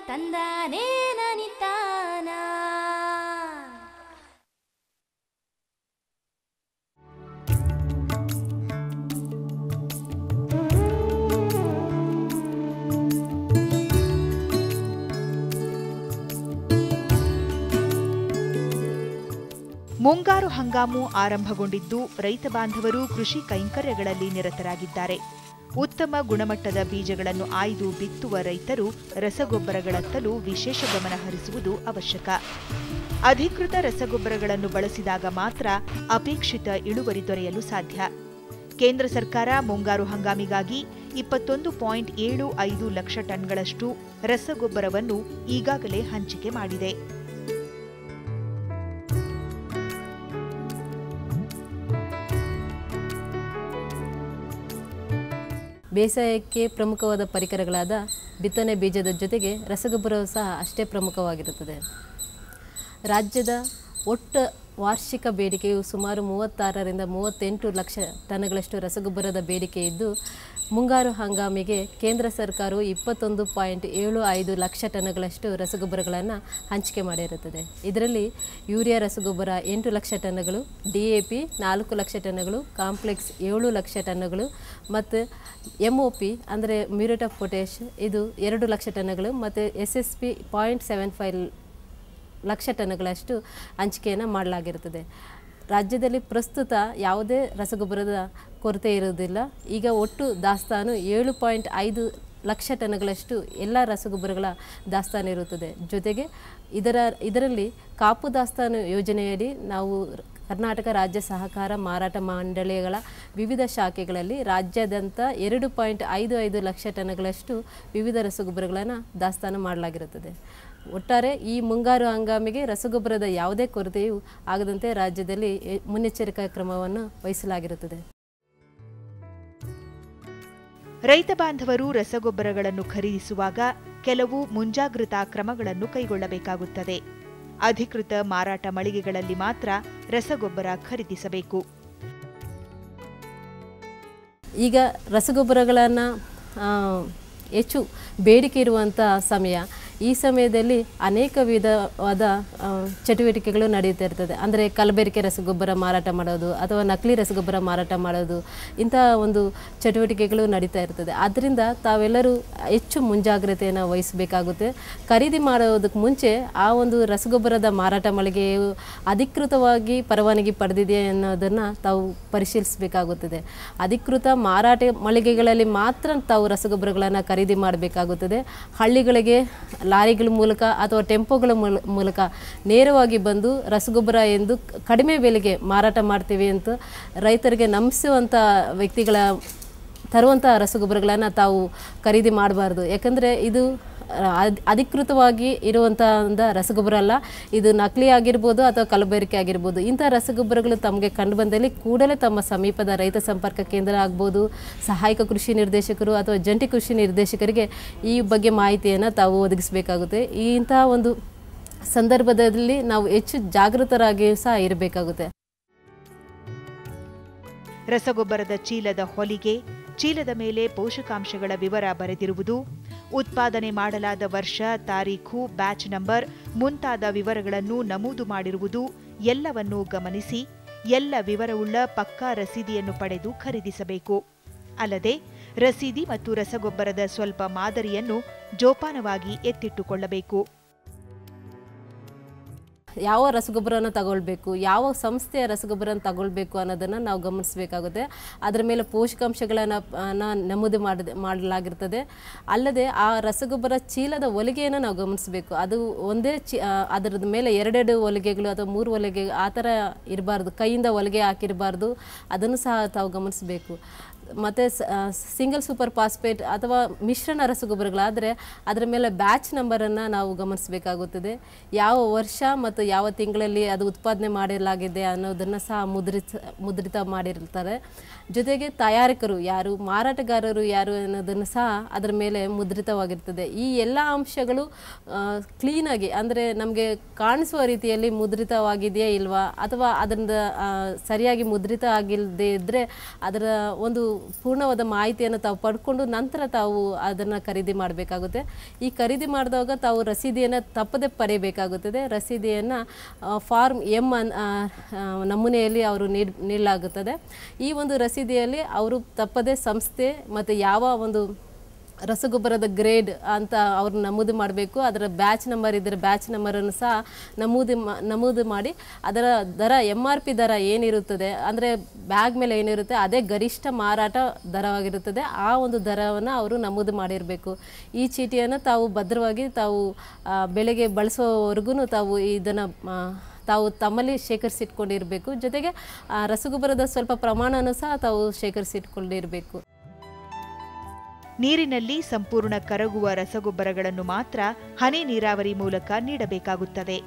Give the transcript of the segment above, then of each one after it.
ತಂದಾನೇ ನನಿತಾನ ಮುಂಗಾರು ಹಂಗಾಮು ಆರಂಭಗೊಂಡಿದ್ದು ರೈತ ಬಾಂಧವರು ಕೃಷಿ ಕೈಂಕರ್ಯಗಳಲ್ಲಿ ನಿರತರಾಗಿದ್ದಾರೆ ಉತ್ತಮ ಗುಣಮಟ್ಟದ ಬೀಜಗಳನ್ನು ಆಯ್ದು ಬಿತ್ತುವ ರೈತರು ರಸಗೊಬ್ಬರಗಳತ್ತಲೂ ವಿಶೇಷ ಗಮನ ಹರಿಸುವುದು ಅವಶ್ಯಕ ಅಧಿಕೃತ ರಸಗೊಬ್ಬರಗಳನ್ನು ಬಳಸಿದಾಗ ಮಾತ್ರ ಅಪೇಕ್ಷಿತ ಇಳುವರಿ ದೊರೆಯಲು ಸಾಧ್ಯ ಕೇಂದ್ರ ಸರ್ಕಾರ ಮುಂಗಾರು ಹಂಗಾಮಿಗಾಗಿ ಇಪ್ಪತ್ತೊಂದು ಪಾಯಿಂಟ್ ಏಳು ಐದು ಲಕ್ಷ ಟನ್ಗಳಷ್ಟು ರಸಗೊಬ್ಬರವನ್ನು ಈಗಾಗಲೇ ಹಂಚಿಕೆ ಮಾಡಿದೆ ಬೇಸಾಯಕ್ಕೆ ಪ್ರಮುಖವಾದ ಪರಿಕರಗಳಾದ ಬಿತ್ತನೆ ಬೀಜದ ಜೊತೆಗೆ ರಸಗೊಬ್ಬರವು ಸಹ ಅಷ್ಟೇ ಪ್ರಮುಖವಾಗಿರುತ್ತದೆ ರಾಜ್ಯದ ಒಟ್ಟು ವಾರ್ಷಿಕ ಬೇಡಿಕೆಯು ಸುಮಾರು ಮೂವತ್ತಾರರಿಂದ ಮೂವತ್ತೆಂಟು ಲಕ್ಷ ಟನ್ಗಳಷ್ಟು ರಸಗೊಬ್ಬರದ ಬೇಡಿಕೆ ಇದ್ದು ಮುಂಗಾರು ಹಂಗಾಮಿಗೆ ಕೇಂದ್ರ ಸರ್ಕಾರವು ಇಪ್ಪತ್ತೊಂದು ಪಾಯಿಂಟ್ ಏಳು ಐದು ಲಕ್ಷ ಟನ್ಗಳಷ್ಟು ರಸಗೊಬ್ಬರಗಳನ್ನು ಹಂಚಿಕೆ ಮಾಡಿರುತ್ತದೆ ಇದರಲ್ಲಿ ಯೂರಿಯಾ ರಸಗೊಬ್ಬರ ಎಂಟು ಲಕ್ಷ ಟನ್ನುಗಳು ಡಿ ಎ ಪಿ ನಾಲ್ಕು ಲಕ್ಷ ಟನ್ನುಗಳು ಕಾಂಪ್ಲೆಕ್ಸ್ ಏಳು ಲಕ್ಷ ಟನ್ನುಗಳು ಮತ್ತು ಎಮ್ ಒ ಪಿ ಅಂದರೆ ಮ್ಯೂರೇಟ್ ಆಫ್ ಪೊಟ್ಯಾಶ್ ಇದು ಎರಡು ಲಕ್ಷ ಟನ್ನುಗಳು ಮತ್ತು S S P point seven five lakh ಟನ್ಗಳಷ್ಟು ಹಂಚಿಕೆಯನ್ನು ಮಾಡಲಾಗಿರುತ್ತದೆ ರಾಜ್ಯದಲ್ಲಿ ಪ್ರಸ್ತುತ ಯಾವುದೇ ರಸಗೊಬ್ಬರದ ಕೊರತೆ ಇರುವುದಿಲ್ಲ ಈಗ ಒಟ್ಟು ದಾಸ್ತಾನು ಏಳು ಪಾಯಿಂಟ್ ಐದು ಲಕ್ಷ ಟನ್ಗಳಷ್ಟು ಎಲ್ಲ ರಸಗೊಬ್ಬರಗಳ ದಾಸ್ತಾನು ಇರುತ್ತದೆ ಜೊತೆಗೆ ಇದರ ಇದರಲ್ಲಿ ಕಾಪು ದಾಸ್ತಾನು ಯೋಜನೆಯಡಿ ನಾವು ಕರ್ನಾಟಕ ರಾಜ್ಯ ಸಹಕಾರ ಮಾರಾಟ ಮಂಡಳಿಗಳ ವಿವಿಧ ಶಾಖೆಗಳಲ್ಲಿ ರಾಜ್ಯಾದ್ಯಂತ ಎರಡು ಪಾಯಿಂಟ್ ಐದು ಐದು ಲಕ್ಷ ಟನ್ಗಳಷ್ಟು ವಿವಿಧ ರಸಗೊಬ್ಬರಗಳನ್ನು ದಾಸ್ತಾನು ಮಾಡಲಾಗಿರುತ್ತದೆ ಒಟ್ಟಾರೆ ಈ ಮುಂಗಾರು ಹಂಗಾಮಿಗೆ ರಸಗೊಬ್ಬರದ ಯಾವುದೇ ಕೊರತೆಯೂ ಆಗದಂತೆ ರಾಜ್ಯದಲ್ಲಿ ಎ- ಮುನ್ನೆಚ್ಚರಿಕಾ ಕ್ರಮವನ್ನು ವಹಿಸಲಾಗಿರುತ್ತದೆ ರೈತ ಬಾಂಧವರು ರಸಗೊಬ್ಬರಗಳನ್ನು ಖರೀದಿಸುವಾಗ ಕೆಲವು ಮುಂಜಾಗೃತಾ ಕ್ರಮಗಳನ್ನು ಕೈಗೊಳ್ಳಬೇಕಾಗುತ್ತದೆ ಅಧಿಕೃತ ಮಾರಾಟ ಮಳಿಗೆಗಳಲ್ಲಿ ಮಾತ್ರ ರಸಗೊಬ್ಬರ ಖರೀದಿಸಬೇಕು ಈಗ ರಸಗೊಬ್ಬರಗಳನ್ನು ಹೆಚ್ಚು ಬೇಡಿಕೆ ಇರುವಂಥ ಸಮಯ ಈ ಸಮಯದಲ್ಲಿ ಅನೇಕ ವಿಧವಾದ ಆ, ಚಟುವಟಿಕೆಗಳು ನಡೆಯುತ್ತಾ ಇರ್ತದೆ ಅಂದರೆ ಕಲಬೆರಕೆ ರಸಗೊಬ್ಬರ ಮಾರಾಟ ಮಾಡೋದು ಅಥವಾ ನಕಲಿ ರಸಗೊಬ್ಬರ ಮಾರಾಟ ಮಾಡೋದು ಇಂತಹ ಒಂದು ಚಟುವಟಿಕೆಗಳು ನಡೀತಾ ಇರ್ತದೆ ಆದ್ದರಿಂದ ತಾವೆಲ್ಲರೂ ಹೆಚ್ಚು ಮುಂಜಾಗ್ರತೆಯನ್ನು ವಹಿಸಬೇಕಾಗುತ್ತೆ ಖರೀದಿ ಮಾಡೋದಕ್ಕೆ ಮುಂಚೆ ಆ ಒಂದು ರಸಗೊಬ್ಬರದ ಮಾರಾಟ ಮಳಿಗೆಯು ಅಧಿಕೃತವಾಗಿ ಪರವಾನಗಿ ಪಡೆದಿದೆ ಅನ್ನೋದನ್ನು ತಾವು ಪರಿಶೀಲಿಸಬೇಕಾಗುತ್ತದೆ ಅಧಿಕೃತ ಮಾರಾಟ ಮಳಿಗೆಗಳಲ್ಲಿ ಮಾತ್ರ ತಾವು ರಸಗೊಬ್ಬರಗಳನ್ನು ಖರೀದಿ ಮಾಡಬೇಕಾಗುತ್ತದೆ ಹಳ್ಳಿಗಳಿಗೆ ಲಾರಿಗಳ ಮೂಲಕ ಅಥವಾ ಟೆಂಪೋಗಳ ಮೂಲ- ಮೂಲಕ ನೇರವಾಗಿ ಬಂದು ರಸಗೊಬ್ಬರ ಎಂದು ಕಡಿಮೆ ಬೆಲೆಗೆ ಮಾರಾಟ ಮಾಡ್ತೀವಿ ಅಂತ ರೈತರಿಗೆ ನಂಬಿಸುವಂಥ ವ್ಯಕ್ತಿಗಳ ತರುವಂಥ ರಸಗೊಬ್ಬರಗಳನ್ನು ತಾವು ಖರೀದಿ ಮಾಡಬಾರ್ದು ಯಾಕಂದರೆ ಇದು ಆ, ಅಧ್- ಅಧಿಕೃತವಾಗಿ ಇರುವಂಥ ಒಂದು ರಸಗೊಬ್ಬರ ಅಲ್ಲ ಇದು ನಕಲಿ ಆಗಿರ್ಬೋದು ಅಥವಾ ಕಲಬೆರಕೆ ಆಗಿರ್ಬೋದು ಇಂಥ ರಸಗೊಬ್ಬರಗಳು ತಮಗೆ ಕಂಡು ಬಂದಲ್ಲಿ ಕೂಡಲೇ ತಮ್ಮ ಸಮೀಪದ ರೈತ ಸಂಪರ್ಕ ಕೇಂದ್ರ ಆಗ್ಬೋದು ಸಹಾಯಕ ಕೃಷಿ ನಿರ್ದೇಶಕರು ಅಥವಾ ಜಂಟಿ ಕೃಷಿ ನಿರ್ದೇಶಕರಿಗೆ ಈ ಬಗ್ಗೆ ಮಾಹಿತಿಯನ್ನು ತಾವು ಒದಗಿಸಬೇಕಾಗುತ್ತೆ ಈ ಇಂತಹ ಒಂದು ಸಂದರ್ಭದಲ್ಲಿ ನಾವು ಹೆಚ್ಚು ಜಾಗೃತರಾಗಿ ಸಹ ಇರಬೇಕಾಗುತ್ತೆ ರಸಗೊಬ್ಬರದ ಚೀಲದ ಹೊಲಿಗೆ ಚೀಲದ ಮೇಲೆ ಪೋಷಕಾಂಶಗಳ ವಿವರ ಬರೆದಿರುವುದು ಉತ್ಪಾದನೆ ಮಾಡಲಾದ ವರ್ಷ ತಾರೀಖು ಬ್ಯಾಚ್ ನಂಬರ್ ಮುಂತಾದ ವಿವರಗಳನ್ನು ನಮೂದು ಮಾಡಿರುವುದು ಎಲ್ಲವನ್ನೂ ಗಮನಿಸಿ ಎಲ್ಲ ವಿವರವುಳ್ಳ ಪಕ್ಕಾ ರಸೀದಿಯನ್ನು ಪಡೆದು ಖರೀದಿಸಬೇಕು ಅಲ್ಲದೆ ರಸೀದಿ ಮತ್ತು ರಸಗೊಬ್ಬರದ ಸ್ವಲ್ಪ ಮಾದರಿಯನ್ನು ಜೋಪಾನವಾಗಿ ಎತ್ತಿಟ್ಟುಕೊಳ್ಳಬೇಕು ಯಾವ ರಸಗೊಬ್ಬರನ ತಗೊಳ್ಬೇಕು ಯಾವ ಸಂಸ್ಥೆಯ ರಸಗೊಬ್ಬರನ ತಗೊಳ್ಬೇಕು ಅನ್ನೋದನ್ನು ನಾವು ಗಮನಿಸಬೇಕಾಗುತ್ತೆ ಅದರ ಮೇಲೆ ಪೋಷಕಾಂಶಗಳನ್ನು ನಮೂದು ಮಾಡಿದ ಮಾಡಲಾಗಿರ್ತದೆ ಅಲ್ಲದೆ ಆ ರಸಗೊಬ್ಬರ ಚೀಲದ ಹೊಲಿಗೆಯನ್ನು ನಾವು ಗಮನಿಸಬೇಕು ಅದು ಒಂದೇ ಚಿ ಆ, ಅದರದ ಮೇಲೆ ಎರಡೆರಡು ಹೊಲಿಗೆಗಳು ಅಥವಾ ಮೂರು ಹೊಲಿಗೆ ಆ ಥರ ಇರಬಾರ್ದು ಕೈಯಿಂದ ಹೊಲಿಗೆ ಹಾಕಿರಬಾರ್ದು ಅದನ್ನು ಸಹ ತಾವು ಗಮನಿಸಬೇಕು ಮತ್ತು ಸಿಂಗಲ್ ಸೂಪರ್ ಫಾಸ್ಫೇಟ್ ಅಥವಾ ಮಿಶ್ರಣ ರಸಗೊಬ್ಬರಗಳಾದರೆ ಅದರ ಮೇಲೆ ಬ್ಯಾಚ್ ನಂಬರನ್ನು ನಾವು ಗಮನಿಸಬೇಕಾಗುತ್ತದೆ ಯಾವ ವರ್ಷ ಮತ್ತು ಯಾವ ತಿಂಗಳಲ್ಲಿ ಅದು ಉತ್ಪಾದನೆ ಮಾಡಲಾಗಿದೆ ಅನ್ನೋದನ್ನು ಸಹ ಮುದ್ರಿತ ಮುದ್ರಿತ ಮಾಡಿರ್ತಾರೆ ಜೊತೆಗೆ ತಯಾರಕರು ಯಾರು ಮಾರಾಟಗಾರರು ಯಾರು ಅನ್ನೋದನ್ನು ಸಹ ಅದರ ಮೇಲೆ ಮುದ್ರಿತವಾಗಿರ್ತದೆ ಈ ಎಲ್ಲ ಅಂಶಗಳು ಕ್ಲೀನಾಗಿ ಅಂದರೆ ನಮಗೆ ಕಾಣಿಸುವ ರೀತಿಯಲ್ಲಿ ಮುದ್ರಿತವಾಗಿದೆಯಾ ಇಲ್ವಾ ಅಥವಾ ಅದರಿಂದ ಆ, ಸರಿಯಾಗಿ ಮುದ್ರಿತ ಆಗಿಲ್ಲದೆ ಇದ್ದರೆ ಅದರ ಒಂದು ಪೂರ್ಣವಾದ ಮಾಹಿತಿಯನ್ನು ತಾವು ಪಡ್ಕೊಂಡು ನಂತರ ತಾವು ಅದನ್ನು ಖರೀದಿ ಮಾಡಬೇಕಾಗುತ್ತೆ ಈ ಖರೀದಿ ಮಾಡಿದಾಗ ತಾವು ರಸೀದಿಯನ್ನು ತಪ್ಪದೆ ಪಡೆಯಬೇಕಾಗುತ್ತದೆ ರಸೀದಿಯನ್ನು ಫಾರ್ಮ್ ಎಮ್ ಅನ್ ಆ, ಆ, ನಮೂನೆಯಲ್ಲಿ ಅವರು ನೀಡ್ ನೀಡಲಾಗುತ್ತದೆ ಈ ಒಂದು ರಸೀದಿಯಲ್ಲಿ ಅವರು ತಪ್ಪದೆ ಸಂಸ್ಥೆ ಮತ್ತು ಯಾವ ಒಂದು ರಸಗೊಬ್ಬರದ ಗ್ರೇಡ್ ಅಂತ ಅವ್ರು ನಮೂದು ಮಾಡಬೇಕು ಅದರ ಬ್ಯಾಚ್ ನಂಬರ್ ಇದ್ದರೆ ಬ್ಯಾಚ್ ನಂಬರನ್ನು ಸಹ ನಮೂದು ಮಾ ನಮೂದು ಮಾಡಿ ಅದರ ದರ ಎಮ್ ಆರ್ ಪಿ ದರ ಏನಿರುತ್ತದೆ ಅಂದರೆ ಬ್ಯಾಗ್ ಮೇಲೆ ಏನಿರುತ್ತೆ ಅದೇ ಗರಿಷ್ಠ ಮಾರಾಟ ದರವಾಗಿರುತ್ತದೆ ಆ ಒಂದು ದರವನ್ನು ಅವರು ನಮೂದು ಮಾಡಿರಬೇಕು ಈ ಚೀಟಿಯನ್ನು ತಾವು ಭದ್ರವಾಗಿ ತಾವು ಆ, ಬೆಳೆಗೆ ಬಳಸುವವರೆಗೂ ತಾವು ಇದನ್ನು ತಾವು ತಮ್ಮಲ್ಲಿ ಶೇಖರಿಸಿಟ್ಕೊಂಡಿರಬೇಕು ಜೊತೆಗೆ ಆ, ರಸಗೊಬ್ಬರದ ಸ್ವಲ್ಪ ಪ್ರಮಾಣನೂ ಸಹ ತಾವು ಶೇಖರಿಸಿಟ್ಕೊಂಡಿರಬೇಕು ನೀರಿನಲ್ಲಿ ಸಂಪೂರ್ಣ ಕರಗುವ ರಸಗೊಬ್ಬರಗಳನ್ನು ಮಾತ್ರ ಹನಿ ನೀರಾವರಿ ಮೂಲಕ ನೀಡಬೇಕಾಗುತ್ತದೆ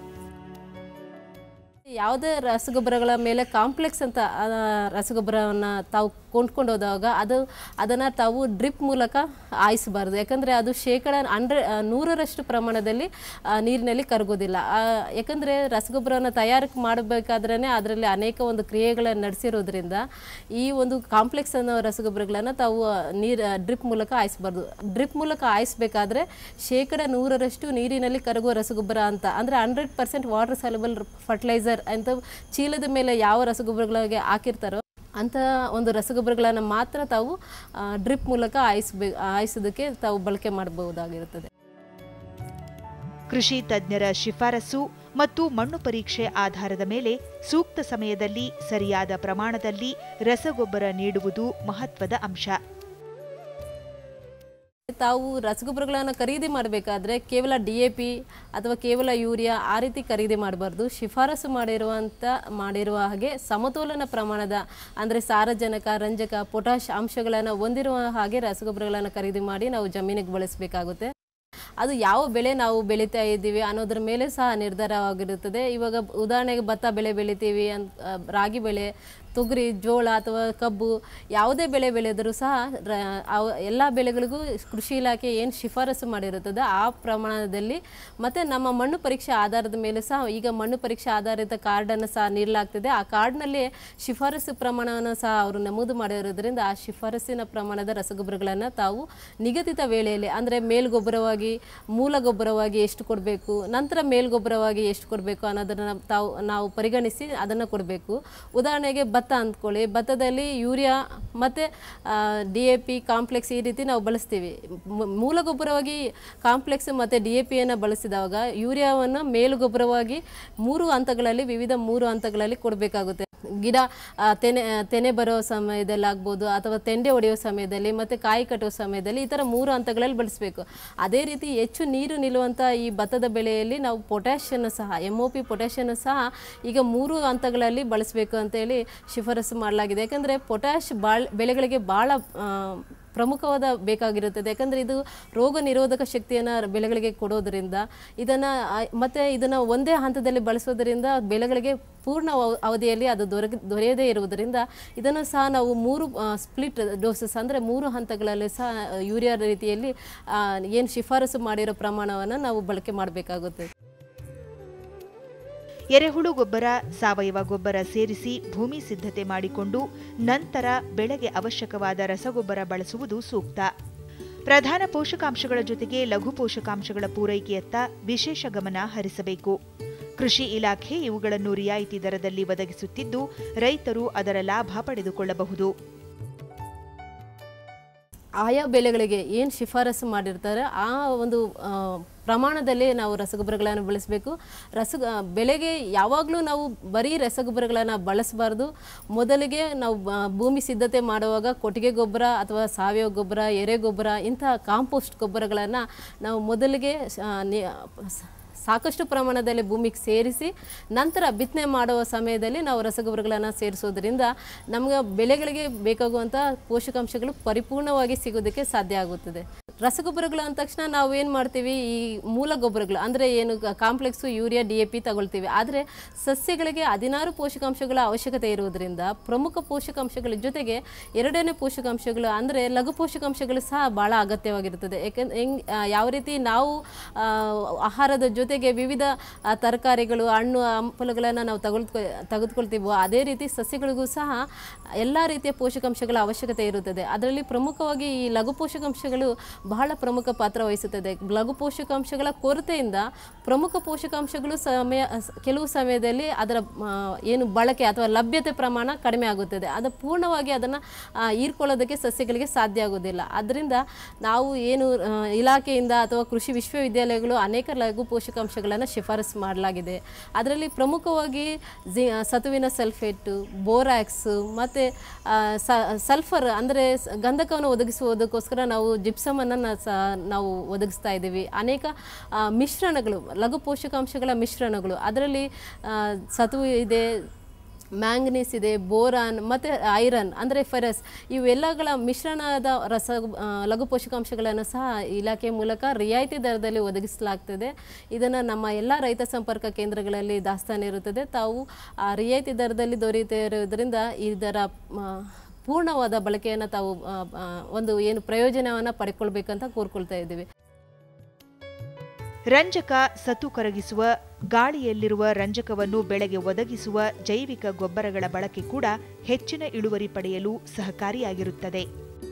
ಯಾವುದೇ ರಸಗೊಬ್ಬರಗಳ ಮೇಲೆ ಕಾಂಪ್ಲೆಕ್ಸ್ ಅಂತ ಆ, ರಸಗೊಬ್ಬರವನ್ನು ತಾವು ಕೊಂಡ್ಕೊಂಡು ಹೋದಾಗ ಅದು ಅದನ್ನು ತಾವು ಡ್ರಿಪ್ ಮೂಲಕ ಹಾಯಿಸಬಾರ್ದು ಯಾಕಂದರೆ ಅದು ಶೇಕಡ ಹಂಡ್ರೆ ನೂರರಷ್ಟು ಪ್ರಮಾಣದಲ್ಲಿ ಆ, ನೀರಿನಲ್ಲಿ ಕರಗೋದಿಲ್ಲ ಆ, ಯಾಕಂದರೆ ರಸಗೊಬ್ಬರವನ್ನು ತಯಾರಿಕೆ ಮಾಡಬೇಕಾದ್ರೇ ಅದರಲ್ಲಿ ಅನೇಕ ಒಂದು ಕ್ರಿಯೆಗಳನ್ನು ನಡೆಸಿರೋದ್ರಿಂದ ಈ ಒಂದು ಕಾಂಪ್ಲೆಕ್ಸ್ ಅನ್ನೋ ರಸಗೊಬ್ಬರಗಳನ್ನು ತಾವು ನೀರು ಡ್ರಿಪ್ ಮೂಲಕ ಹಾಯಿಸಬಾರ್ದು ಡ್ರಿಪ್ ಮೂಲಕ ಹಾಯಿಸಬೇಕಾದ್ರೆ ಶೇಕಡ ನೂರರಷ್ಟು ನೀರಿನಲ್ಲಿ ಕರಗುವ ರಸಗೊಬ್ಬರ ಅಂತ ಅಂದರೆ hundred percent water soluble fertiliser ಅಂತ ಚೀಲದ ಮೇಲೆ ಯಾವ ರಸಗೊಬ್ಬರಗಳಿಗೆ ಹಾಕಿರ್ತಾರೋ ಅಂಥ ಒಂದು ರಸಗೊಬ್ಬರಗಳನ್ನು ಮಾತ್ರ ತಾವು ಡ್ರಿಪ್ ಮೂಲಕ ಹಾಯಿಸ್ಬೇ ಹಾಯಿಸೋದಕ್ಕೆ ತಾವು ಬಳಕೆ ಮಾಡಬಹುದಾಗಿರುತ್ತದೆ ಕೃಷಿ ತಜ್ಞರ ಶಿಫಾರಸು ಮತ್ತು ಮಣ್ಣು ಪರೀಕ್ಷೆ ಆಧಾರದ ಮೇಲೆ ಸೂಕ್ತ ಸಮಯದಲ್ಲಿ ಸರಿಯಾದ ಪ್ರಮಾಣದಲ್ಲಿ ರಸಗೊಬ್ಬರ ನೀಡುವುದು ಮಹತ್ವದ ಅಂಶ ತಾವು ರಸಗೊಬ್ಬರಗಳನ್ನು ಖರೀದಿ ಮಾಡಬೇಕಾದ್ರೆ ಕೇವಲ ಡಿ ಎ ಪಿ ಅಥವಾ ಕೇವಲ ಯೂರಿಯಾ ಆ ರೀತಿ ಖರೀದಿ ಮಾಡಬಾರ್ದು ಶಿಫಾರಸು ಮಾಡಿರುವಂಥ ಮಾಡಿರುವ ಹಾಗೆ ಸಮತೋಲನ ಪ್ರಮಾಣದ ಅಂದರೆ ಸಾರಜನಕ ರಂಜಕ ಪೊಟ್ಯಾಶ್ ಅಂಶಗಳನ್ನು ಹೊಂದಿರುವ ಹಾಗೆ ರಸಗೊಬ್ಬರಗಳನ್ನು ಖರೀದಿ ಮಾಡಿ ನಾವು ಜಮೀನಿಗೆ ಬಳಸಬೇಕಾಗುತ್ತೆ ಅದು ಯಾವ ಬೆಳೆ ನಾವು ಬೆಳೀತಾ ಇದ್ದೀವಿ ಅನ್ನೋದ್ರ ಮೇಲೆ ಸಹ ನಿರ್ಧಾರವಾಗಿರುತ್ತದೆ ಇವಾಗ ಉದಾಹರಣೆಗೆ ಭತ್ತ ಬೆಳೆ ಬೆಳಿತೀವಿ ಅಂತ ಆ, ರಾಗಿ ಬೆಳೆ ತೊಗರಿ ಜೋಳ ಅಥವಾ ಕಬ್ಬು ಯಾವುದೇ ಬೆಳೆ ಬೆಳೆದರೂ ಸಹ ರ ಅವ ಎಲ್ಲ ಬೆಳೆಗಳಿಗೂ ಕೃಷಿ ಇಲಾಖೆ ಏನು ಶಿಫಾರಸು ಮಾಡಿರುತ್ತದೆ ಆ ಪ್ರಮಾಣದಲ್ಲಿ ಮತ್ತು ನಮ್ಮ ಮಣ್ಣು ಪರೀಕ್ಷೆ ಆಧಾರದ ಮೇಲೆ ಸಹ ಈಗ ಮಣ್ಣು ಪರೀಕ್ಷೆ ಆಧಾರಿತ ಕಾರ್ಡನ್ನು ಸಹ ನೀಡಲಾಗ್ತದೆ ಆ ಕಾರ್ಡ್ನಲ್ಲಿ ಶಿಫಾರಸು ಪ್ರಮಾಣವನ್ನು ಸಹ ಅವರು ನಮೂದು ಮಾಡಿರೋದ್ರಿಂದ ಆ ಶಿಫಾರಸಿನ ಪ್ರಮಾಣದ ರಸಗೊಬ್ಬರಗಳನ್ನು ತಾವು ನಿಗದಿತ ವೇಳೆಯಲ್ಲಿ ಅಂದರೆ ಮೇಲ್ಗೊಬ್ಬರವಾಗಿ ಮೂಲ ಗೊಬ್ಬರವಾಗಿ ಎಷ್ಟು ಕೊಡಬೇಕು ನಂತರ ಮೇಲ್ಗೊಬ್ಬರವಾಗಿ ಎಷ್ಟು ಕೊಡಬೇಕು ಅನ್ನೋದನ್ನು ತಾವು ನಾವು ಪರಿಗಣಿಸಿ ಅದನ್ನು ಕೊಡಬೇಕು ಉದಾಹರಣೆಗೆ ಭತ್ತ ಅಂದ್ಕೊಳ್ಳಿ ಭತ್ತದಲ್ಲಿ ಯೂರಿಯಾ ಮತ್ತು ಡಿ ಎ ಪಿ ಕಾಂಪ್ಲೆಕ್ಸ್ ಈ ರೀತಿ ನಾವು ಬಳಸ್ತೀವಿ ಮೂ- ಮೂಲ ಗೊಬ್ಬರವಾಗಿ ಕಾಂಪ್ಲೆಕ್ಸ್ ಮತ್ತು ಡಿ ಎ ಪಿಯನ್ನು ಬಳಸಿದಾಗ ಯೂರಿಯಾವನ್ನು ಮೇಲುಗೊಬ್ಬರವಾಗಿ ಮೂರು ಹಂತಗಳಲ್ಲಿ ವಿವಿಧ ಮೂರು ಹಂತಗಳಲ್ಲಿ ಕೊಡಬೇಕಾಗುತ್ತೆ ಗಿಡ ಆ, ತೆನೆ ಆ, ತೆನೆ ಬರೋ ಸಮಯದಲ್ಲಿ ಆಗ್ಬೋದು ಅಥವಾ ತೆಂಡೆ ಹೊಡೆಯೋ ಸಮಯದಲ್ಲಿ ಮತ್ತು ಕಾಯಿ ಕಟ್ಟುವ ಸಮಯದಲ್ಲಿ ಈ ಥರ ಮೂರು ಹಂತಗಳಲ್ಲಿ ಬಳಸಬೇಕು ಅದೇ ರೀತಿ ಹೆಚ್ಚು ನೀರು ನಿಲ್ಲುವಂಥ ಈ ಭತ್ತದ ಬೆಳೆಯಲ್ಲಿ ನಾವು ಪೊಟ್ಯಾಷನ್ನು ಸಹ ಎಮ್ ಒ ಪಿ ಪೊಟ್ಯಾಷನ್ನು ಸಹ ಈಗ ಮೂರು ಹಂತಗಳಲ್ಲಿ ಬಳಸಬೇಕು ಅಂತೇಳಿ ಶಿಫಾರಸು ಮಾಡಲಾಗಿದೆ ಯಾಕಂದರೆ ಪೊಟ್ಯಾಷ್ ಬಾಳ್ ಬೆಳೆಗಳಿಗೆ ಭಾಳ ಆ, ಪ್ರಮುಖವಾದ ಬೇಕಾಗಿರುತ್ತದೆ ಯಾಕಂದರೆ ಇದು ರೋಗ ನಿರೋಧಕ ಶಕ್ತಿಯನ್ನು ಬೆಳೆಗಳಿಗೆ ಕೊಡೋದರಿಂದ ಇದನ್ನು ಮತ್ತು ಇದನ್ನು ಒಂದೇ ಹಂತದಲ್ಲಿ ಬಳಸೋದರಿಂದ ಬೆಳೆಗಳಿಗೆ ಪೂರ್ಣ ಅವ- ಅವಧಿಯಲ್ಲಿ ಅದು ದೊರಕ ದೊರೆಯದೇ ಇರುವುದರಿಂದ ಇದನ್ನು ಸಹ ನಾವು ಮೂರು ಸ್ಪ್ಲಿಟ್ ಡೋಸಸ್ ಅಂದರೆ ಮೂರು ಹಂತಗಳಲ್ಲಿ ಸಹ ಯೂರಿಯಾ ರೀತಿಯಲ್ಲಿ ಏನು ಶಿಫಾರಸು ಮಾಡಿರೋ ಪ್ರಮಾಣವನ್ನು ನಾವು ಬಳಕೆ ಮಾಡಬೇಕಾಗುತ್ತೆ ಎರೆಹುಳು ಗೊಬ್ಬರ ಸಾವಯವ ಗೊಬ್ಬರ ಸೇರಿಸಿ ಭೂಮಿ ಸಿದ್ಧತೆ ಮಾಡಿಕೊಂಡು ನಂತರ ಬೆಳೆಗೆ ಅವಶ್ಯಕವಾದ ರಸಗೊಬ್ಬರ ಬಳಸುವುದು ಸೂಕ್ತ ಪ್ರಧಾನ ಪೋಷಕಾಂಶಗಳ ಜೊತೆಗೆ ಲಘು ಪೋಷಕಾಂಶಗಳ ಪೂರೈಕೆಯತ್ತ ವಿಶೇಷ ಗಮನ ಹರಿಸಬೇಕು ಕೃಷಿ ಇಲಾಖೆ ಇವುಗಳನ್ನು ರಿಯಾಯಿತಿ ದರದಲ್ಲಿ ಒದಗಿಸುತ್ತಿದ್ದು ರೈತರು ಅದರ ಲಾಭ ಪಡೆದುಕೊಳ್ಳಬಹುದು ಆಯಾ ಬೆಳೆಗಳಿಗೆ ಏನು ಶಿಫಾರಸು ಮಾಡಿರ್ತಾರೆ ಆ ಒಂದು ಆ, ಪ್ರಮಾಣದಲ್ಲಿ ನಾವು ರಸಗೊಬ್ಬರಗಳನ್ನು ಬಳಸಬೇಕು ರಸ ಬೆಳೆಗೆ ಯಾವಾಗಲೂ ನಾವು ಬರೀ ರಸಗೊಬ್ಬರಗಳನ್ನು ಬಳಸಬಾರ್ದು ಮೊದಲಿಗೆ ನಾವು ಬ- ಭೂಮಿ ಸಿದ್ಧತೆ ಮಾಡುವಾಗ ಕೊಟ್ಟಿಗೆ ಗೊಬ್ಬರ ಅಥವಾ ಸಾವಯವ ಗೊಬ್ಬರ ಎರೆ ಗೊಬ್ಬರ ಇಂತಹ ಕಾಂಪೋಸ್ಟ್ ಗೊಬ್ಬರಗಳನ್ನು ನಾವು ಮೊದಲಿಗೆ ಆ, ನಿ- ಸ- ಸಾಕಷ್ಟು ಪ್ರಮಾಣದಲ್ಲಿ ಭೂಮಿಗೆ ಸೇರಿಸಿ ನಂತರ ಬಿತ್ತನೆ ಮಾಡುವ ಸಮಯದಲ್ಲಿ ನಾವು ರಸಗೊಬ್ಬರಗಳನ್ನು ಸೇರಿಸೋದ್ರಿಂದ ನಮ್ಗೆ ಬೆಳೆಗಳಿಗೆ ಬೇಕಾಗುವಂಥ ಪೋಷಕಾಂಶಗಳು ಪರಿಪೂರ್ಣವಾಗಿ ಸಿಗೋದಕ್ಕೆ ಸಾಧ್ಯ ಆಗುತ್ತದೆ ರಸಗೊಬ್ಬರಗಳು ಅಂದ ತಕ್ಷಣ ನಾವು ಏನು ಮಾಡ್ತೀವಿ ಈ ಮೂಲ ಗೊಬ್ಬರಗಳು ಅಂದರೆ ಏನು complex urea D A P ತಗೊಳ್ತೀವಿ ಆದರೆ ಸಸ್ಯಗಳಿಗೆ ಹದಿನಾರು ಪೋಷಕಾಂಶಗಳ ಅವಶ್ಯಕತೆ ಇರುವುದರಿಂದ ಪ್ರಮುಖ ಪೋಷಕಾಂಶಗಳ ಜೊತೆಗೆ ಎರಡನೇ ಪೋಷಕಾಂಶಗಳು ಅಂದರೆ ಲಘು ಪೋಷಕಾಂಶಗಳು ಸಹ ಭಾಳ ಅಗತ್ಯವಾಗಿರುತ್ತದೆ ಯಾಕಂದ್ರೆ ಹೆಂಗ್ ಆ, ಯಾವ ರೀತಿ ನಾವು ಆ, ಆಹಾರದ ಜೊತೆಗೆ ವಿವಿಧ ಆ, ತರಕಾರಿಗಳು ಹಣ್ಣು ಹಂಪಲುಗಳನ್ನು ನಾವು ತಗೊಳ್ಕೊ ತೆಗೆದುಕೊಳ್ತೀವೋ ಅದೇ ರೀತಿ ಸಸ್ಯಗಳಿಗೂ ಸಹ ಎಲ್ಲ ರೀತಿಯ ಪೋಷಕಾಂಶಗಳ ಅವಶ್ಯಕತೆ ಇರುತ್ತದೆ ಅದರಲ್ಲಿ ಪ್ರಮುಖವಾಗಿ ಈ ಲಘು ಪೋಷಕಾಂಶಗಳು ಬಹಳ ಪ್ರಮುಖ ಪಾತ್ರ ವಹಿಸುತ್ತದೆ ಲಘು ಪೋಷಕಾಂಶಗಳ ಕೊರತೆಯಿಂದ ಪ್ರಮುಖ ಪೋಷಕಾಂಶಗಳು ಸಮಯ ಸ- ಕೆಲವು ಸಮಯದಲ್ಲಿ ಅದರ ಆ, ಏನು ಬಳಕೆ ಅಥವಾ ಲಭ್ಯತೆ ಪ್ರಮಾಣ ಕಡಿಮೆ ಆಗುತ್ತದೆ ಅದು ಪೂರ್ಣವಾಗಿ ಅದನ್ನು ಹೀರ್ಕೊಳ್ಳೋದಕ್ಕೆ ಸಸ್ಯಗಳಿಗೆ ಸಾಧ್ಯ ಆಗೋದಿಲ್ಲ ಅದರಿಂದ ನಾವು ಏನು ಆ, ಇಲಾಖೆಯಿಂದ ಅಥವಾ ಕೃಷಿ ವಿಶ್ವವಿದ್ಯಾಲಯಗಳು ಅನೇಕ ಲಘು ಪೋಷಕಾಂಶಗಳನ್ನು ಶಿಫಾರಸು ಮಾಡಲಾಗಿದೆ ಅದರಲ್ಲಿ ಪ್ರಮುಖವಾಗಿ ಜಿ ಸತುವಿನ ಸಲ್ಫೇಟು ಬೋರಾಕ್ಸು ಮತ್ತು ಸಲ್ಫರ್ ಅಂದರೆ ಗಂಧಕವನ್ನು ಒದಗಿಸುವುದಕ್ಕೋಸ್ಕರ ನಾವು ಜಿಪ್ಸಮನ್ನು ಸಹ ನಾವು ಒದಗಿಸ್ತಾ ಇದ್ದೀವಿ ಅನೇಕ ಆ, ಮಿಶ್ರಣಗಳು ಲಘು ಪೋಷಕಾಂಶಗಳ ಮಿಶ್ರಣಗಳು ಅದರಲ್ಲಿ ಆ, ಸತು ಇದೆ ಮ್ಯಾಂಗನೀಸ್ ಇದೆ ಬೋರಾನ್ ಮತ್ತು ಐರನ್ ಅಂದರೆ ಫೆರಸ್ ಇವೆಲ್ಲಗಳ ಮಿಶ್ರಣದ ರಸ ಆ, ಲಘು ಪೋಷಕಾಂಶಗಳನ್ನು ಸಹ ಇಲಾಖೆ ಮೂಲಕ ರಿಯಾಯಿತಿ ದರದಲ್ಲಿ ಒದಗಿಸಲಾಗ್ತದೆ ಇದನ್ನು ನಮ್ಮ ಎಲ್ಲ ರೈತ ಸಂಪರ್ಕ ಕೇಂದ್ರಗಳಲ್ಲಿ ದಾಸ್ತಾನು ಇರುತ್ತದೆ ತಾವು ಆ ರಿಯಾಯಿತಿ ದರದಲ್ಲಿ ದೊರೆಯುತ್ತಿರುವುದರಿಂದ ಇದರ ಆ, ಪೂರ್ಣವಾದ ಬಳಕೆಯನ್ನು ತಾವು ಆ, ಆ, ಒಂದು ಏನು ಪ್ರಯೋಜನವನ್ನು ಪಡ್ಕೊಳ್ಬೇಕಂತ ಕೋರ್ಕೊಳ್ತಾ ಇದ್ದೀವಿ ರಂಜಕ ಸತು ಕರಗಿಸುವ ಗಾಳಿಯಲ್ಲಿರುವ ರಂಜಕವನ್ನು ಬೆಳೆಗೆ ಒದಗಿಸುವ ಜೈವಿಕ ಗೊಬ್ಬರಗಳ ಬಳಕೆ ಕೂಡ ಹೆಚ್ಚಿನ ಇಳುವರಿ ಪಡೆಯಲು ಸಹಕಾರಿಯಾಗಿರುತ್ತದೆ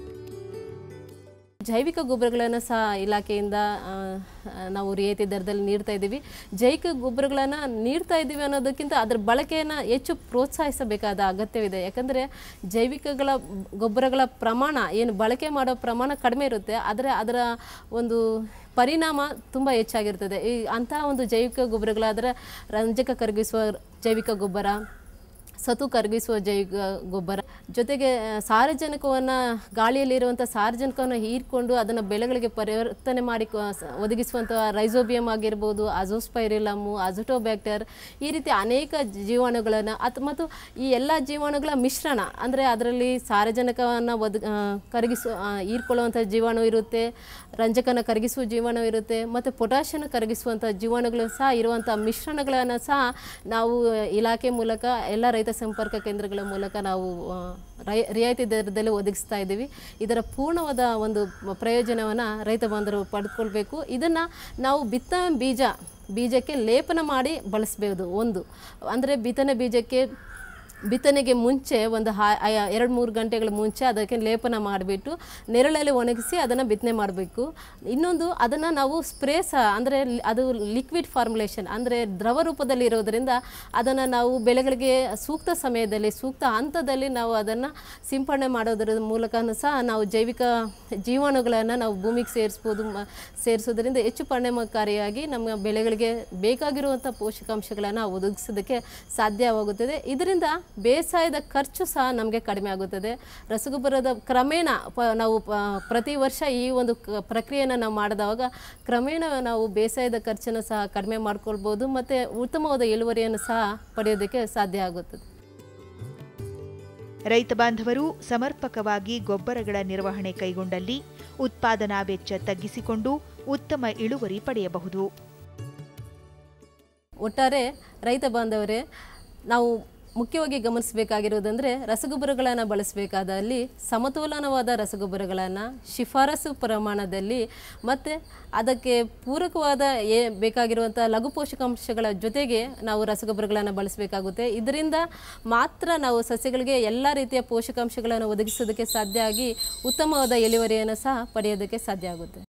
ಜೈವಿಕ ಗೊಬ್ಬರಗಳನ್ನು ಸಹ ಇಲಾಖೆಯಿಂದ ಆ, ಆ, ನಾವು ರಿಯಾಯಿತಿ ದರದಲ್ಲಿ ನೀಡ್ತಾ ಇದ್ದೀವಿ ಜೈವಿಕ ಗೊಬ್ಬರಗಳನ್ನು ನೀಡ್ತಾ ಇದ್ದೀವಿ ಅನ್ನೋದಕ್ಕಿಂತ ಅದರ ಬಳಕೆಯನ್ನು ಹೆಚ್ಚು ಪ್ರೋತ್ಸಾಹಿಸಬೇಕಾದ ಅಗತ್ಯವಿದೆ ಯಾಕಂದರೆ ಜೈವಿಕಗಳ ಗೊಬ್ಬರಗಳ ಪ್ರಮಾಣ ಏನು ಬಳಕೆ ಮಾಡೋ ಪ್ರಮಾಣ ಕಡಿಮೆ ಇರುತ್ತೆ ಆದರೆ ಅದರ ಒಂದು ಪರಿಣಾಮ ತುಂಬ ಹೆಚ್ಚಾಗಿರ್ತದೆ ಈ ಅಂತಹ ಒಂದು ಜೈವಿಕ ಗೊಬ್ಬರಗಳಾದರೆ ರಂಜಕ ಕರಗಿಸುವ ಜೈವಿಕ ಗೊಬ್ಬರ ಸತು ಕರಗಿಸುವ ಜೈವಿಕ ಗೊಬ್ಬರ ಜೊತೆಗೆ ಆ, ಸಾರಜನಕವನ್ನು ಗಾಳಿಯಲ್ಲಿರುವಂಥ ಸಾರಜನಕವನ್ನು ಹೀರ್ಕೊಂಡು ಅದನ್ನು ಬೆಳೆಗಳಿಗೆ ಪರಿವರ್ತನೆ ಮಾಡಿ ಕ- ಸ- ಒದಗಿಸುವಂಥ ರೈಸೋಬಿಯಂ ಆಗಿರ್ಬೋದು ಅಜೋಸ್ಪೈರಿಲಮ್ಮು ಅಜೋಟೋಬ್ಯಾಕ್ಟರ್ ಈ ರೀತಿ ಅನೇಕ ಜೀವಾಣುಗಳನ್ನು ಅತ್ ಮತ್ತು ಈ ಎಲ್ಲ ಜೀವಾಣುಗಳ ಮಿಶ್ರಣ ಅಂದರೆ ಅದರಲ್ಲಿ ಸಾರಜನಕವನ್ನು ಒದ ಆ, ಕರಗಿಸುವ ಆ, ಹೀರ್ಕೊಳ್ಳುವಂಥ ಜೀವಾಣು ಇರುತ್ತೆ ರಂಜಕನ ಕರಗಿಸುವ ಜೀವಾಣು ಇರುತ್ತೆ ಮತ್ತು ಪೊಟ್ಯಾಷಿಯನ ಕರಗಿಸುವಂಥ ಜೀವಾಣುಗಳು ಸಹ ಇರುವಂಥ ಮಿಶ್ರಣಗಳನ್ನು ಸಹ ನಾವು ಇಲಾಖೆ ಮೂಲಕ ಎಲ್ಲ ರೈತ ಸಂಪರ್ಕ ಕೇಂದ್ರಗಳ ಮೂಲಕ ನಾವು ಆ, ರೈ ರಿಯಾಯಿತಿ ದರದಲ್ಲಿ ಒದಗಿಸ್ತಾ ಇದ್ದೀವಿ ಇದರ ಪೂರ್ಣವಾದ ಒಂದು ಪ್ರಯೋಜನವನ್ನು ರೈತ ಬಾಂಧವರು ಪಡೆದುಕೊಳ್ಬೇಕು ಇದನ್ನು ನಾವು ಬಿತ್ತ ಬೀಜ ಬೀಜಕ್ಕೆ ಲೇಪನ ಮಾಡಿ ಬಳಸಬಹುದು ಒಂದು ಅಂದರೆ ಬಿತ್ತನೆ ಬೀಜಕ್ಕೆ ಬಿತ್ತನೆಗೆ ಮುಂಚೆ ಒಂದು ಹಾ ಆಯ- ಎರಡು ಮೂರು ಗಂಟೆಗಳ ಮುಂಚೆ ಅದಕ್ಕೆ ಲೇಪನ ಮಾಡಿಬಿಟ್ಟು ನೆರಳಲ್ಲಿ ಒಣಗಿಸಿ ಅದನ್ನು ಬಿತ್ತನೆ ಮಾಡಬೇಕು ಇನ್ನೊಂದು ಅದನ್ನು ನಾವು ಸ್ಪ್ರೇ ಸಹ ಅಂದರೆ ಅದು ಲಿಕ್ವಿಡ್ ಫಾರ್ಮುಲೇಷನ್ ಅಂದರೆ ದ್ರವ ರೂಪದಲ್ಲಿ ಇರೋದರಿಂದ ಅದನ್ನು ನಾವು ಬೆಳೆಗಳಿಗೆ ಸೂಕ್ತ ಸಮಯದಲ್ಲಿ ಸೂಕ್ತ ಹಂತದಲ್ಲಿ ನಾವು ಅದನ್ನು ಸಿಂಪಡಣೆ ಮಾಡೋದರ ಮೂಲಕನೂ ಸಹ ನಾವು ಜೈವಿಕ ಜೀವಾಣುಗಳನ್ನು ನಾವು ಭೂಮಿಗೆ ಸೇರಿಸ್ಬೋದು ಮ- ಸೇರಿಸೋದ್ರಿಂದ ಹೆಚ್ಚು ಪರಿಣಾಮಕಾರಿಯಾಗಿ ನಮ್ಮ ಬೆಳೆಗಳಿಗೆ ಬೇಕಾಗಿರುವಂಥ ಪೋಷಕಾಂಶಗಳನ್ನು ಒದಗಿಸೋದಕ್ಕೆ ಸಾಧ್ಯವಾಗುತ್ತದೆ ಇದರಿಂದ ಬೇಸಾಯದ ಖರ್ಚು ಸಹ ನಮಗೆ ಕಡಿಮೆ ಆಗುತ್ತದೆ ರಸಗೊಬ್ಬರದ ಕ್ರಮೇಣ ಪ ನಾವು ಪ- ಪ್ರತಿ ವರ್ಷ ಈ ಒಂದು ಕ- ಪ್ರಕ್ರಿಯೆಯನ್ನು ನಾವು ಮಾಡಿದಾಗ ಕ್ರಮೇಣ ನಾವು ಬೇಸಾಯದ ಖರ್ಚನ್ನು ಸಹ ಕಡಿಮೆ ಮಾಡ್ಕೊಳ್ಬೋದು ಮತ್ತು ಉತ್ತಮವಾದ ಇಳುವರಿಯನ್ನು ಸಹ ಪಡೆಯೋದಕ್ಕೆ ಸಾಧ್ಯ ಆಗುತ್ತದೆ ರೈತ ಬಾಂಧವರು ಸಮರ್ಪಕವಾಗಿ ಗೊಬ್ಬರಗಳ ನಿರ್ವಹಣೆ ಕೈಗೊಂಡಲ್ಲಿ ಉತ್ಪಾದನಾ ವೆಚ್ಚ ತಗ್ಗಿಸಿಕೊಂಡು ಉತ್ತಮ ಇಳುವರಿ ಪಡೆಯಬಹುದು ಒಟ್ಟಾರೆ ರೈತ ಬಾಂಧವರೇ ನಾವು ಮುಖ್ಯವಾಗಿ ಗಮನಿಸಬೇಕಾಗಿರುವುದಂದರೆ ರಸಗೊಬ್ಬರಗಳನ್ನು ಬಳಸಬೇಕಾದಲ್ಲಿ ಸಮತೋಲನವಾದ ರಸಗೊಬ್ಬರಗಳನ್ನು ಶಿಫಾರಸು ಪ್ರಮಾಣದಲ್ಲಿ ಮತ್ತು ಅದಕ್ಕೆ ಪೂರಕವಾದ ಏ ಬೇಕಾಗಿರುವಂಥ ಲಘು ಪೋಷಕಾಂಶಗಳ ಜೊತೆಗೆ ನಾವು ರಸಗೊಬ್ಬರಗಳನ್ನು ಬಳಸಬೇಕಾಗುತ್ತೆ ಇದರಿಂದ ಮಾತ್ರ ನಾವು ಸಸ್ಯಗಳಿಗೆ ಎಲ್ಲ ರೀತಿಯ ಪೋಷಕಾಂಶಗಳನ್ನು ಒದಗಿಸೋದಕ್ಕೆ ಸಾಧ್ಯ ಆಗಿ ಉತ್ತಮವಾದ ಇಳುವರಿಯನ್ನು ಸಹ ಪಡೆಯೋದಕ್ಕೆ ಸಾಧ್ಯ ಆಗುತ್ತೆ